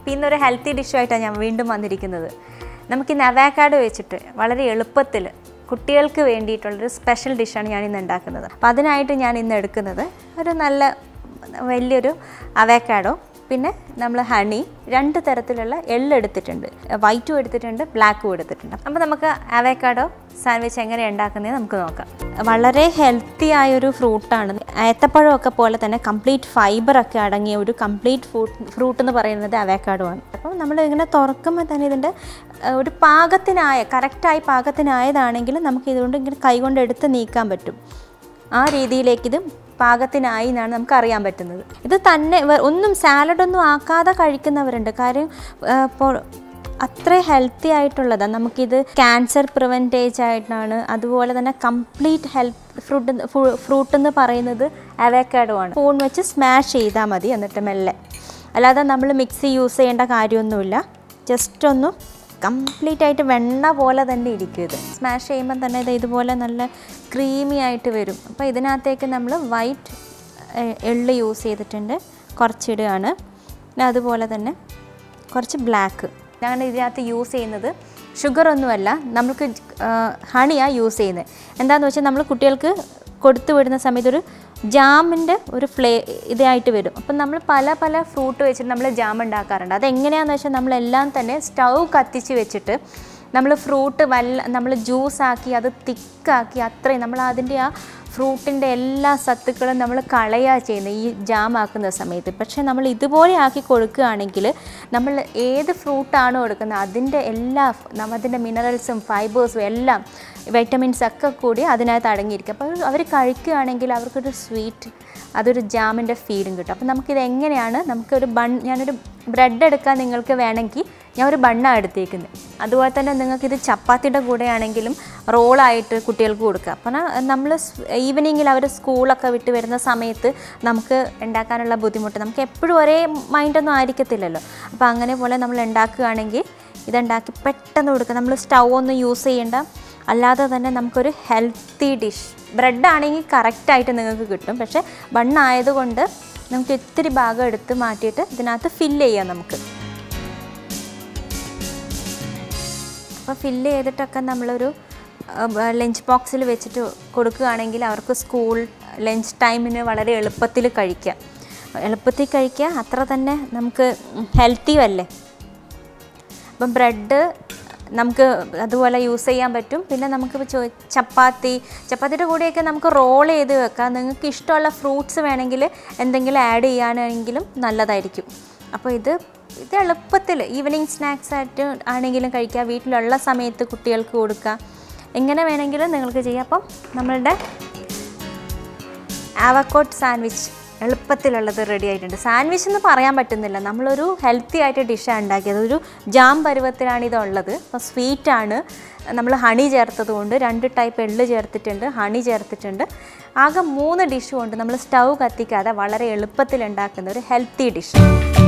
അപ്പോൾ ഇന്നൊരു ഹെൽത്തി ഡിഷുമായിട്ടാണ് ഞാൻ വീണ്ടും വന്നിരിക്കുന്നത് നമുക്ക് ഇന്ന് അവാക്കാഡോ വെച്ചിട്ട് വളരെ എളുപ്പത്തിൽ കുട്ടികൾക്ക് വേണ്ടിയിട്ടുള്ളൊരു സ്പെഷ്യൽ ഡിഷാണ് ഞാൻ ഇന്ന് ഉണ്ടാക്കുന്നത് അപ്പോൾ അതിനായിട്ട് ഞാൻ ഇന്ന് എടുക്കുന്നത് ഒരു നല്ല വലിയൊരു അവാക്കാഡോ പിന്നെ നമ്മൾ ഹണി രണ്ട് തരത്തിലുള്ള എള്ള് എടുത്തിട്ടുണ്ട് വൈറ്റും എടുത്തിട്ടുണ്ട് ബ്ലാക്കും എടുത്തിട്ടുണ്ട് അപ്പോൾ നമുക്ക് അവാക്കാഡോ സാൻഡ്വിച്ച് എങ്ങനെ ഉണ്ടാക്കുന്നത് നമുക്ക് നോക്കാം വളരെ ഹെൽത്തി ആയൊരു ഫ്രൂട്ടാണ് ഏത്തപ്പഴമൊക്കെ പോലെ തന്നെ കംപ്ലീറ്റ് ഫൈബറൊക്കെ അടങ്ങിയ ഒരു കംപ്ലീറ്റ് ഫ്രൂട്ട് ഫ്രൂട്ട് എന്ന് പറയുന്നത് അവാക്കാഡോ ആണ് അപ്പോൾ നമ്മൾ ഇങ്ങനെ തുറക്കുമ്പോൾ തന്നെ ഇതിൻ്റെ ഏഹ്, ഒരു പാകത്തിനായ കറക്റ്റായി പാകത്തിനായതാണെങ്കിൽ നമുക്ക് ഇതുകൊണ്ട് ഇങ്ങനെ കൈകൊണ്ട് എടുത്ത് നീക്കാൻ പറ്റും ആ രീതിയിലേക്ക് ഇത് പാകത്തിനായി എന്നാണ് നമുക്ക് അറിയാൻ പറ്റുന്നത് ഇത് തന്നെ വെ- ഒന്നും സാലഡൊന്നും ആക്കാതെ കഴിക്കുന്നവരുണ്ട് കാര്യം ആ, ഇപ്പോൾ അത്ര ഹെൽത്തി ആയിട്ടുള്ളതാണ് നമുക്കിത് ക്യാൻസർ പ്രിവെൻറ്റേജ് ആയിട്ടാണ് അതുപോലെ തന്നെ കംപ്ലീറ്റ് ഹെൽത്ത് ഫ്രൂട്ട് ഫ്രൂട്ട് എന്ന് പറയുന്നത് അവക്കാഡോ ആണ് സ്പൂൺ വെച്ച് സ്മാഷ് ചെയ്താൽ മതി എന്നിട്ട് മെല്ലെ അല്ലാതെ നമ്മൾ മിക്സി യൂസ് ചെയ്യേണ്ട കാര്യമൊന്നുമില്ല ജസ്റ്റ് ഒന്ന് കംപ്ലീറ്റ് ആയിട്ട് വെണ്ണ പോലെ തന്നെ ഇരിക്കും ഇത് സ്മാഷ് ചെയ്യുമ്പോൾ തന്നെ ഇത് ഇതുപോലെ നല്ല ക്രീമി ആയിട്ട് വരും അപ്പോൾ ഇതിനകത്തേക്ക് നമ്മൾ വൈറ്റ് എള്ള് യൂസ് ചെയ്തിട്ടുണ്ട് കുറച്ചിടുകയാണ് പിന്നെ അതുപോലെ തന്നെ കുറച്ച് ബ്ലാക്ക് ഞാൻ ഇതിനകത്ത് യൂസ് ചെയ്യുന്നത് ഷുഗർ ഒന്നുമല്ല നമുക്ക് ഹണിയാണ് യൂസ് ചെയ്യുന്നത് എന്താണെന്ന് വെച്ചാൽ നമ്മൾ കുട്ടികൾക്ക് കൊടുത്തു വിടുന്ന സമയത്ത് ഒരു ജാമിൻ്റെ ഒരു ഫ്ലേ ഇതായിട്ട് വരും അപ്പം നമ്മൾ പല പല ഫ്രൂട്ട് വെച്ചിട്ട് നമ്മൾ ജാം ഉണ്ടാക്കാറുണ്ട് അതെങ്ങനെയാണെന്ന് വെച്ചാൽ നമ്മളെല്ലാം തന്നെ സ്റ്റൗ കത്തിച്ച് വെച്ചിട്ട് നമ്മൾ ഫ്രൂട്ട് വല്ല നമ്മൾ ജ്യൂസാക്കി അത് തിക്കാക്കി അത്രയും നമ്മൾ അതിൻ്റെ ആ ഫ്രൂട്ടിൻ്റെ എല്ലാ സത്തുക്കളും നമ്മൾ കളയുക ചെയ്യുന്നത് ഈ ജാം ആക്കുന്ന സമയത്ത് പക്ഷേ നമ്മൾ ഇതുപോലെ ആക്കി കൊടുക്കുകയാണെങ്കിൽ നമ്മൾ ഏത് ഫ്രൂട്ടാണോ എടുക്കുന്നത് അതിൻ്റെ എല്ലാ നമ്മ- അതിൻ്റെ മിനറൽസും ഫൈബേഴ്സും എല്ലാം വൈറ്റമിൻസ് ഒക്കെ കൂടി അതിനകത്ത് അടങ്ങിയിരിക്കും അപ്പോൾ അവർ കഴിക്കുകയാണെങ്കിൽ അവർക്കൊരു സ്വീറ്റ് അതൊരു ജാമിൻ്റെ ഫീലും കിട്ടും അപ്പോൾ നമുക്കിത് എങ്ങനെയാണ് നമുക്കൊരു ബൺ ഞാനൊരു ബ്രെഡ് എടുക്കാൻ നിങ്ങൾക്ക് വേണമെങ്കിൽ ഞാൻ ഒരു ബണ്ണാണ് എടുത്തേക്കുന്നത് അതുപോലെ തന്നെ നിങ്ങൾക്കിത് ചപ്പാത്തിയുടെ കൂടെ ആണെങ്കിലും റോളായിട്ട് കുട്ടികൾക്ക് കൊടുക്കുക അപ്പം നമ്മൾ ഈവനിങ്ങിൽ അവർ സ്കൂളൊക്കെ വിട്ട് വരുന്ന സമയത്ത് നമുക്ക് ഉണ്ടാക്കാനുള്ള ബുദ്ധിമുട്ട് നമുക്ക് എപ്പോഴും ഒരേ മൈൻഡൊന്നും ആയിരിക്കത്തില്ലല്ലോ അപ്പോൾ അങ്ങനെ പോലെ നമ്മൾ ഉണ്ടാക്കുകയാണെങ്കിൽ ഇതുണ്ടാക്കി പെട്ടെന്ന് കൊടുക്കുക നമ്മൾ സ്റ്റൗ ഒന്നും യൂസ് ചെയ്യേണ്ട അല്ലാതെ തന്നെ നമുക്കൊരു ഹെൽത്തി ഡിഷ് ബ്രെഡ് ആണെങ്കിൽ കറക്റ്റായിട്ട് നിങ്ങൾക്ക് കിട്ടും പക്ഷേ ബണ്ണായതുകൊണ്ട് നമുക്ക് ഇത്തിരി ഭാഗം എടുത്ത് മാറ്റിയിട്ട് ഇതിനകത്ത് ഫില്ല് ചെയ്യാം നമുക്ക് അപ്പോൾ ഫില്ല് ചെയ്തിട്ടൊക്കെ നമ്മളൊരു ലഞ്ച് ബോക്സിൽ വെച്ചിട്ട് കൊടുക്കുകയാണെങ്കിൽ അവർക്ക് സ്കൂൾ ലഞ്ച് ടൈമിന് വളരെ എളുപ്പത്തിൽ കഴിക്കാം എളുപ്പത്തിൽ കഴിക്കുക അത്ര തന്നെ നമുക്ക് ഹെൽത്തിയും അല്ലേ അപ്പം ബ്രെഡ് നമുക്ക് അതുപോലെ യൂസ് ചെയ്യാൻ പറ്റും പിന്നെ നമുക്ക് ചോ ചപ്പാത്തി ചപ്പാത്തിയുടെ കൂടെയൊക്കെ നമുക്ക് റോൾ ചെയ്ത് വെക്കാം നിങ്ങൾക്ക് ഇഷ്ടമുള്ള ഫ്രൂട്ട്സ് വേണമെങ്കിൽ എന്തെങ്കിലും ആഡ് ചെയ്യാനാണെങ്കിലും നല്ലതായിരിക്കും അപ്പോൾ ഇത് ഇത് എളുപ്പത്തിൽ ഈവനിങ് സ്നാക്സ് ആയിട്ട് ആണെങ്കിലും കഴിക്കുക വീട്ടിലുള്ള സമയത്ത് കുട്ടികൾക്ക് കൊടുക്കുക എങ്ങനെ വേണമെങ്കിലും നിങ്ങൾക്ക് ചെയ്യാം അപ്പം നമ്മളുടെ ആവക്കോട്ട് സാൻഡ്വിച്ച് എളുപ്പത്തിലുള്ളത് റെഡി ആയിട്ടുണ്ട് സാൻഡ്വിച്ച് എന്ന് പറയാൻ പറ്റുന്നില്ല നമ്മളൊരു ഹെൽത്തി ആയിട്ട് ഡിഷാണ് ഉണ്ടാക്കിയത് ഒരു ജാം പരുവത്തിലാണ് ഇതുള്ളത് അപ്പോൾ സ്വീറ്റാണ് നമ്മൾ ഹണി ചേർത്തത് കൊണ്ട് രണ്ട് ടൈപ്പ് എള്ള് ചേർത്തിട്ടുണ്ട് ഹണി ചേർത്തിട്ടുണ്ട് ആകെ മൂന്ന് ഡിഷ് കൊണ്ട് നമ്മൾ സ്റ്റൗ കത്തിക്കാതെ വളരെ എളുപ്പത്തിൽ ഉണ്ടാക്കുന്ന ഒരു ഹെൽത്തി ഡിഷ്